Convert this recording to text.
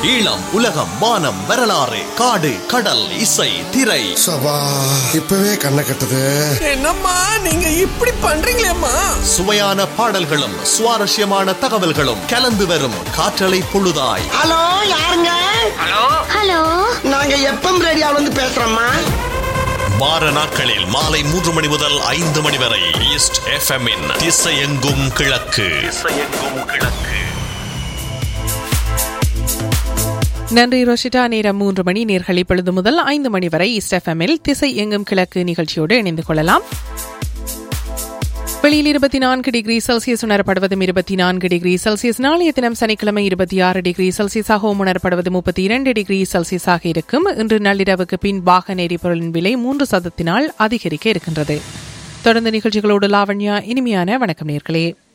ஈழம் உலகம் வானம் வரலாறு காடு கடல் இசை திரை சபா இப்பவே கண்ணை கட்டுது என்னம்மா நீங்க இப்படி பண்றீங்களேம்மா சுவையான பாடல்களும் சுவாரஸ்யமான தகவல்களும் கலந்து வரும் காற்றலை பொழுதாய் ஹலோ யாருங்க ஹலோ நாங்க எப்பம் ரேடியோல இருந்து பேசுறோம்மா வார நாட்களில் மாலை மூன்று மணி முதல் ஐந்து மணி வரை ஈஸ்ட் எஃப்எம் இன் திசையெங்கும் கிழக்கு நன்றி ரோஷிட்டா நேரம் மூன்று மணி நேர்கள் இப்பொழுது முதல் ஐந்து மணி வரை இஸ்டெஃப்எம்மில் திசை எங்கும் கிழக்கு நிகழ்ச்சியோடு இணைந்து கொள்ளலாம் வெளியில் இருபத்தி நான்கு டிகிரி செல்சியஸ் உணரப்படுவதும் இருபத்தி நான்கு டிகிரி செல்சியஸ் நாளைய தினம் சனிக்கிழமை இருபத்தி ஆறு டிகிரி செல்சியஸாகவும் உணரப்படுவது முப்பத்தி இரண்டு டிகிரி செல்சியஸாக இருக்கும் இன்று நள்ளிரவுக்கு பின் வாகன எரிபொருளின் விலை மூன்று சதத்தினால் அதிகரிக்க இருக்கின்றது தொடர்ந்து நிகழ்ச்சிகளோடு லாவண்யா இனிமையான வணக்கம் நேர்களே